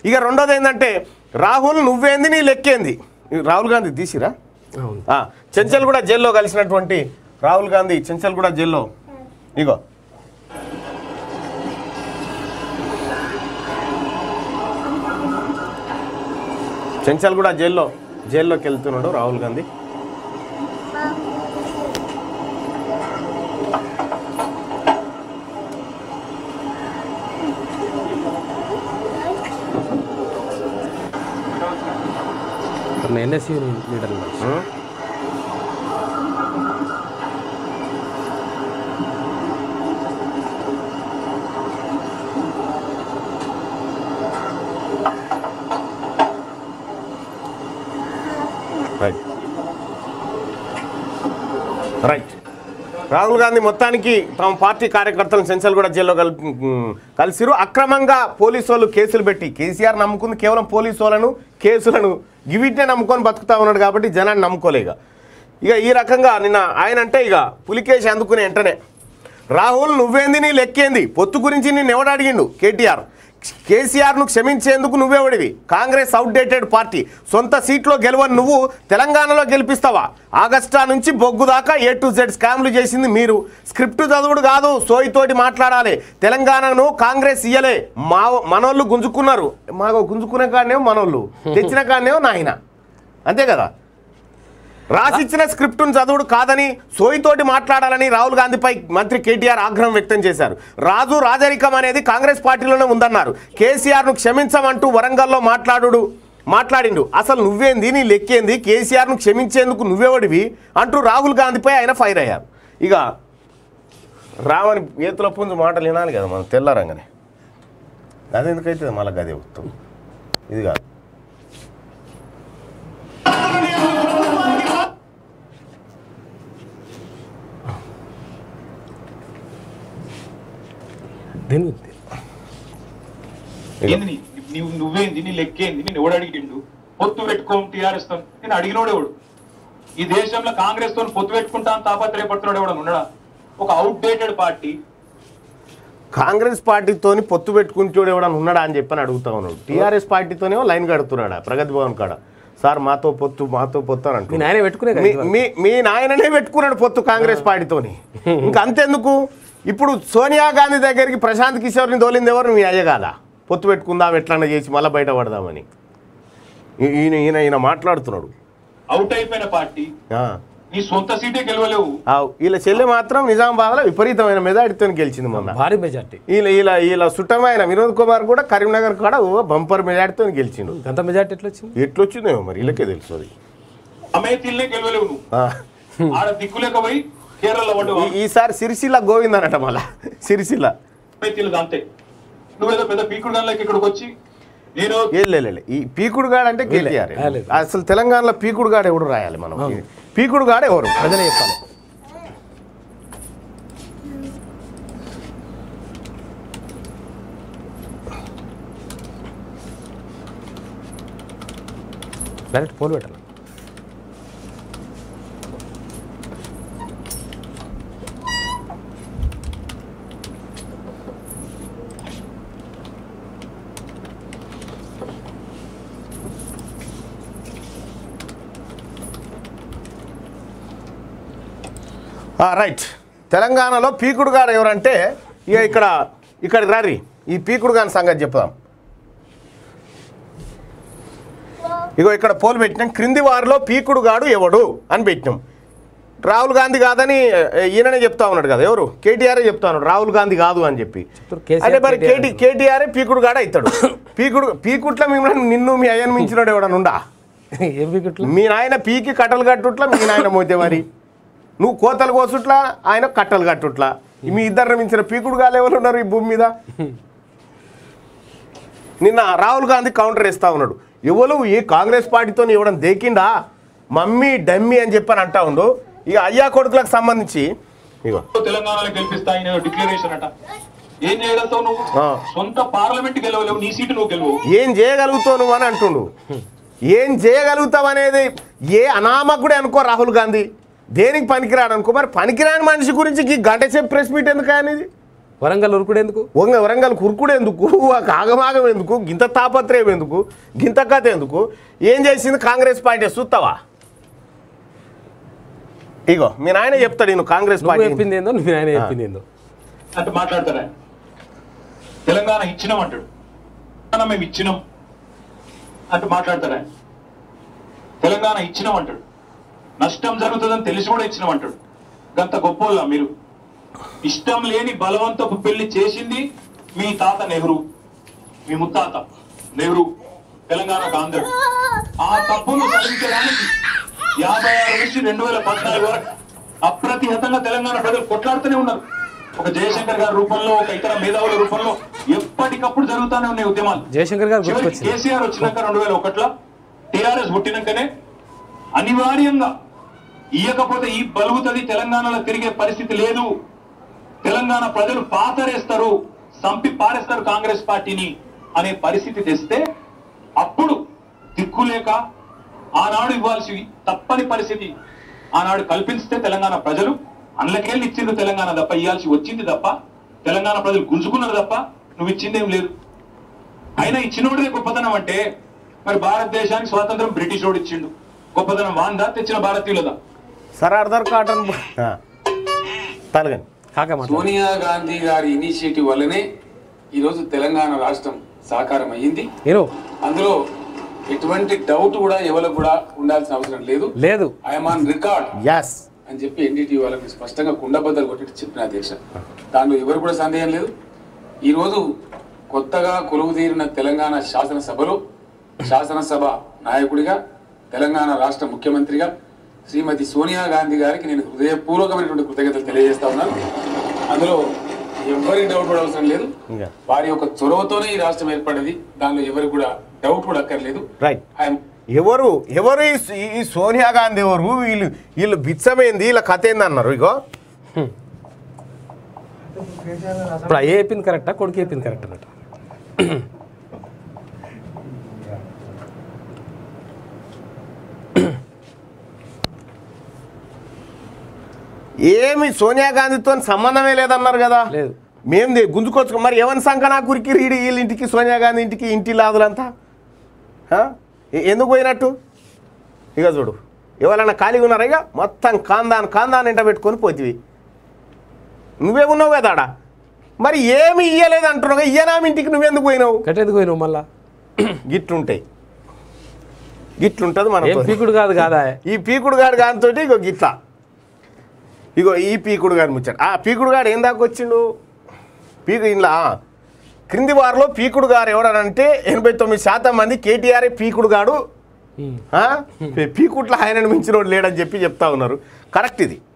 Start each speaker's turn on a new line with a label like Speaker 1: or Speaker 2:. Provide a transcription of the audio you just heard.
Speaker 1: ఇక రెండోది ఏంటంటే రాహుల్ నువ్వేంది నీ లెక్కేంది ఈ రాహుల్ గాంధీ తీసిరా
Speaker 2: అవును
Speaker 1: ఆ, చెంచల్ కూడా జైల్లో కలిసినటువంటి రాహుల్ గాంధీ చెంచల్ కూడా జైల్లో ఇగో చెంచల్ కూడా జైల్లో జైల్లోకి వెళ్తున్నాడు రాహుల్ గాంధీ
Speaker 2: ఎన్ఎస్యూ లీడర్
Speaker 1: ఉం? రైట్ రైట్ రాహుల్ గాంధీ మొత్తానికి తమ పార్టీ కార్యకర్తలను సెన్సల్ కూడా జైల్లో కల్ కలిసిరు అక్రమంగా పోలీసు వాళ్ళు కేసులు పెట్టి కేసీఆర్ నమ్ముకుంది కేవలం పోలీసు వాళ్ళను కేసులను గివిట్నే నమ్ముకొని బతుకుతా ఉన్నాడు కాబట్టి జనాన్ని నమ్ముకోలేక ఇక ఈ రకంగా నిన్న ఆయన అంటే ఇక పులికేసి అందుకునే వెంటనే రాహుల్ నువ్వేంది నీ లెక్కేంది పొత్తు గురించి నేను ఎవడు అడిగిండు కేటీఆర్ కేసీఆర్ను క్షమించేందుకు నువ్వెవడివి కాంగ్రెస్ అవుట్డేటెడ్ పార్టీ సొంత సీట్లో గెలవని నువ్వు తెలంగాణలో గెలిపిస్తావా ఆగస్టా నుంచి బొగ్గు దాకా ఏ టు జెడ్ స్కామ్లు చేసింది మీరు స్క్రిప్ట్ చదువుడు కాదు సోయితోటి మాట్లాడాలి తెలంగాణను కాంగ్రెస్ ఇయ్యలే మా మనోళ్ళు గుంజుకున్నారు మా గుంజుకునే కాడనేమో మనోళ్ళు తెచ్చిన కాడనేమో నాయన అంతే కదా రాసిచ్చిన స్క్రిప్టును చదువుడు కాదని సోయితోటి మాట్లాడాలని రాహుల్ గాంధీపై మంత్రి కేటీఆర్ ఆగ్రహం వ్యక్తం చేశారు రాజు రాజరికం అనేది కాంగ్రెస్ పార్టీలోనే ఉందన్నారు కేసీఆర్ను క్షమించమంటూ వరంగల్లో మాట్లాడు మాట్లాడిండు అసలు నువ్వేంది నీ లెక్కేంది కేసీఆర్ను క్షమించేందుకు నువ్వెవడివి అంటూ రాహుల్ గాంధీపై ఆయన ఫైర్ అయ్యారు ఇక రావని ఏతుల పుంజు మాటలు వినాలి కదా మనం తెల్లారంగానే అది ఎందుకైతే మళ్ళీ గదే ఉత్తం ఇది కాదు
Speaker 2: దేని గురించి
Speaker 1: ఇక.
Speaker 3: ఏంది నీ- నీవు నువ్వేంది నీ లెక్కేంది నేను ఎవడు అడిగిండు పొత్తు పెట్టుకోం టీఆర్ఎస్ తో నేను అడిగినోడు ఎవడు ఈ దేశంలో కాంగ్రెస్ తో పొత్తు పెట్టుకుంటాను తాపత్రయపడుతున్నాడు ఎవడు ఉన్నాడా ఒక అవుట్డేటెడ్ పార్టీ
Speaker 1: కాంగ్రెస్ పార్టీతోని పొత్తు పెట్టుకుంటూ ఎవడన్నా ఉన్నాడా అని చెప్పని అడుగుతా ఉన్నాడు టీఆర్ఎస్ పార్టీతోనేమో లైన్ కడుతున్నాడా ప్రగతి భవన్ కాడ సార్ మాతో పొత్తు మాతో పొత్తు అని
Speaker 2: మీ
Speaker 1: అంటున్నాడు.
Speaker 2: నాయన పెట్టుకునే కదా
Speaker 1: మీ-
Speaker 2: ఇదివరకు.
Speaker 1: మీ మీ నాయననే పెట్టుకున్నాడు పొత్తు కాంగ్రెస్ పార్టీతోని ఇంకా అంతెందుకు ఇప్పుడు సోనియా గాంధీ దగ్గరికి ప్రశాంత్ కిషోర్ని దోలింది ఎవరు మీ అయ్య కాదా పొత్తు పెట్టుకుందాం ఎట్లన్నా చేసి మళ్ళీ బయట పడదామని ఈ- ఈయన ఈయన ఈయన మాట్లాడుతున్నాడు
Speaker 3: అవుట్ అయిపోయిన పార్టీ
Speaker 1: ఆ.
Speaker 3: నీ సొంత సీటే గెలవలేవు
Speaker 1: ఆ, వీళ్ళ చెల్లె మాత్రం నిజామాబాద్లో విపరీతమైన మెజార్టీతో గెలిచింది మొన్న
Speaker 2: భారీ మెజార్టీ
Speaker 1: వీళ్ళ వీళ్ళ వీళ్ళ సుట్టమైన వినోద్ కుమార్ కూడా కరీంనగర్ కాడ ఓ బంపర్ మెజార్టీతో గెలిచిండు
Speaker 2: గంత మెజార్టీ ఎట్లా వచ్చింది
Speaker 1: ఎట్లొచ్చిందేమో మరి వీళ్ళకే తెలుసు అది
Speaker 3: అమేతీలనే గెలవలేవు నువ్వు
Speaker 1: ఆ.
Speaker 3: ఆడ దిక్కులేక పోయి కేరళ పడ్డు
Speaker 1: ఈ- ఈసారి సిరిసిల్ల గోవింద్ అనట మళ్ళా సిరిసిల్ల
Speaker 3: అమేతీలు అంతే నువ్వేదో పెద్ద పీకుడు గన్లకి ఇక్కడికి వచ్చి నేను
Speaker 1: ఏలేలే ఈ పీకుడుగాడు అంటే కేటీఆర్
Speaker 2: ఆ, లేదు.
Speaker 1: అసలు తెలంగాణలో పీకుడుగాడు ఎవడు రాయాలి మనం పీకుడుగాడు ఎవరు
Speaker 2: ప్రజలే చెప్పాలి డైరెక్ట్ పోల్ పెట్టాలి
Speaker 1: ఆ, రైట్ తెలంగాణలో పీకుడుగాడు ఎవరంటే ఇక ఇక్కడ ఇక్కడికి రారి ఈ పీకుడుగాని సంగతి చెప్దాం ఇగో ఇక్కడ పోలు పెట్టినాం క్రింది వారిలో పీకుడుగాడు ఎవడు అని పెట్టినాం రాహుల్ గాంధీ కాదని ఏ, ఈయననే చెప్తా ఉన్నాడు కదా ఎవరు కేటీఆర్ చెప్తా ఉన్నాడు రాహుల్ గాంధీ కాదు అని చెప్పి
Speaker 2: చెప్తారు, కేసీఆర్,
Speaker 1: అంటే మరి
Speaker 2: కేటీఆర్
Speaker 1: కేటీ కేటీఆర్ పీకుడుగాడు అవుతాడు పీకుడు పీకుట్ల మిమ్మల్ని నిన్ను మీ అయ్యను మించినాడు ఎవడన్నా ఉండా
Speaker 2: ఏం వికెట్లు
Speaker 1: మీ నాయన పీకి కట్టలు కట్టుట్లా మీ నాయన మోతే మరి నువ్వు కోతలు కోసుట్లా ఆయన కట్టలు కట్టుట్లా మీ ఇద్దరిని మించిన పీకుడు గాలు ఎవరు ఉన్నారు ఈ భూమి మీద నిన్న రాహుల్ గాంధీ కౌంటర్ ఇస్తా ఉన్నాడు ఎవరు ఈ కాంగ్రెస్ పార్టీతో ఇవ్వడం దేకిండా మమ్మీ డమ్మీ అని చెప్పని అంటా ఉండు ఇక అయ్యా కొడుకులకు సంబంధించి ఇగో
Speaker 3: తెలంగాణలో గెలిపిస్తా ఆయన డిక్లరేషన్ అట ఏం చేయగలుగుతావు నువ్వు
Speaker 1: ఆ.
Speaker 3: సొంత పార్లమెంట్ గెలవలేవు నీ సీటు నువ్వు గెలవు
Speaker 1: ఏం చేయగలుగుతావు నువ్వు అని అంటుండు ఏం చేయగలుగుతావు అనేది ఏ అనామకుడే అనుకో రాహుల్ గాంధీ దేనికి పనికిరాడు అనుకో మరి పనికిరాని మనిషి గురించి ఈ గంట సేపు ప్రెస్ మీట్ ఎందుకు అనేది
Speaker 2: వరంగల్ ఉరుకుడు ఎందుకు
Speaker 1: వంగ వరంగల్ కురుకుడు ఎందుకు ఆ కాగమాగం ఎందుకు గింత తాపత్రయం ఎందుకు గింత కథ ఎందుకు ఏం చేసింది కాంగ్రెస్ పార్టీ చూస్తావా ఇగో మీ నాయన చెప్తాడు నేను కాంగ్రెస్
Speaker 2: నువ్వు
Speaker 1: పార్టీ
Speaker 2: చెప్పింది ఏందో నువ్వు ఆయన చెప్పింది ఏందో
Speaker 3: అంటే మాట్లాడతారా తెలంగాణ ఇచ్చినాం అంటాడు తెలంగాణ మేము ఇచ్చినాం అంటే మాట్లాడతారా తెలంగాణ ఇచ్చినాం అంటాడు నష్టం జరుగుతుందని తెలిసి కూడా ఇచ్చినాం అంటాడు గంత గొప్పోళ్ళ మీరు ఇష్టం లేని బలవంతపు పెళ్లి చేసింది మీ తాత నెహ్రూ మీ ముత్తాత నెహ్రూ తెలంగాణ ఆంధ్ర ఆ తప్పును సరిదిద్దడానికి యాభై ఆరు నుంచి రెండు వేల పద్నాలుగు వరకు అప్రతిహతంగా తెలంగాణ ప్రజలు కొట్లాడుతూనే ఉన్నారు ఒక జయశంకర్ గారి రూపంలో ఒక ఇతర మేధావుల రూపంలో ఎప్పటికప్పుడు జరుగుతూనే ఉన్నాయి ఉద్యమాలు
Speaker 2: జయశంకర్ గారు
Speaker 3: చివరికి
Speaker 2: గుర్తుకొచ్చింది
Speaker 3: కేసీఆర్ వచ్చినాక రెండు వేల ఒకటిలో టిఆర్ఎస్ పుట్టినాకనే అనివార్యంగా ఇయ్యకపోతే ఈ బలుగుతుంది తెలంగాణలో తిరిగే పరిస్థితి లేదు తెలంగాణ ప్రజలు పాతరేస్తారు సంపి పారేస్తారు కాంగ్రెస్ పార్టీని అనే పరిస్థితి తెస్తే అప్పుడు దిక్కులేక ఆనాడు ఇవ్వాల్సి తప్పని పరిస్థితి ఆనాడు కల్పిస్తే తెలంగాణ ప్రజలు అందులోకెళ్ళి ఇచ్చింది తెలంగాణ తప్ప ఇవ్వాల్సి వచ్చింది తప్ప తెలంగాణ ప్రజలు గుంజుకున్నారు తప్ప నువ్వు ఇచ్చిందేం లేదు అయినా ఇచ్చినోడిదే గొప్పతనం అంటే మరి భారతదేశానికి స్వాతంత్రం బ్రిటిష్ వాడు ఇచ్చిండు గొప్పతనం వాందా తెచ్చిన భారతీయులదా
Speaker 1: సరే అర్ధర్ కాటన్ తలగని
Speaker 2: కాక మాట్లాడు
Speaker 4: సోనియా గాంధీ గారి ఇనిషియేటివ్ వల్లనే ఈరోజు తెలంగాణ రాష్ట్రం సాకారం అయ్యింది
Speaker 2: నేను
Speaker 4: అందులో ఎటువంటి డౌట్ కూడా ఎవరికి కూడా ఉండాల్సిన అవసరం లేదు
Speaker 2: లేదు
Speaker 4: ఐఎమ్ ఆన్ రికార్డ్
Speaker 1: యాస్
Speaker 4: అని చెప్పి ఎన్డీటీ వాళ్ళకి స్పష్టంగా కుండబద్దలు కొట్టి చెప్పిన అధ్యక్ష దానిలో ఎవరు కూడా సందేహం లేదు ఈరోజు కొత్తగా కొలువు తీరిన తెలంగాణ శాసనసభలో శాసనసభ నాయకుడిగా తెలంగాణ రాష్ట్ర ముఖ్యమంత్రిగా శ్రీమతి సోనియా గాంధీ గారికి నేను హృదయపూర్వకమైనటువంటి కృతజ్ఞతలు తెలియజేస్తా ఉన్నాను అందులో ఎవరికి డౌట్ కూడా అవసరం లేదు
Speaker 1: ఇంకా
Speaker 4: వారి యొక్క చొరవతోనే ఈ రాష్ట్రం ఏర్పడింది దానిలో ఎవరికి కూడా డౌట్ కూడా అక్కర్లేదు
Speaker 1: రైట్
Speaker 4: ఐఎమ్
Speaker 1: ఎవరు ఎవరు ఈ స్- ఈ సోనియా గాంధీ ఎవరు వీళ్ళు వీళ్ళు బిచ్చమైంది వీళ్ళ కథ ఏంది అన్నారు ఇగో
Speaker 2: ఇప్పుడు అయ్యే చెప్పింది కరెక్టా కొడుకు చెప్పింది కరెక్ట్ అన్నట్టు
Speaker 1: ఏమి సోనియా గాంధీతో సంబంధమే లేదన్నారు కదా
Speaker 2: లేదు.
Speaker 1: మేము ది- గుంజుకొచ్చు మరి ఎవరి సంఖ్య నాకు ఉరికి రీడి వీళ్ళ ఇంటికి సోనియా గాంధీ ఇంటికి ఇంటి లాదులంతా ఆ? ఎ- ఎందుకు పోయినట్టు ఇక చూడు ఎవరైనా ఖాళీగా ఉన్నారా ఇక మొత్తం కాందాన్ కాందాన్ ఇంట పెట్టుకొని పోతివి నువ్వే ఉన్నావు కదా ఆడ మరి ఏమి ఇయ్యలేదు అంటున్నావు ఇయ్యనామి ఇంటికి నువ్వెందుకు పోయినావు
Speaker 2: కట్టేందుకు పోయినావు మళ్ళా
Speaker 1: గిట్లుంటాయి గిట్లుంటుంది మన
Speaker 2: ఏం పీకుడు కాదు కాదా
Speaker 1: ఈ పీకుడు గాడు గానితో ఇగో గిట్ల ఇగో ఈ పీకుడు గాడు ముచ్చాడు ఆ పీకుడు గాడు ఏం దాకా వచ్చిండు పీకు ఇంట్లో క్రింది వారిలో పీకుడు గారు ఎవడనంటే ఎనభై తొమ్మిది శాతం మంది కేటీఆర్ పీకుడు గాడు
Speaker 2: ఉమ్.
Speaker 1: ఆ? పీకుట్ల ఆయనను మించినోడు లేడని చెప్పి చెప్తా ఉన్నారు కరెక్ట్ ఇది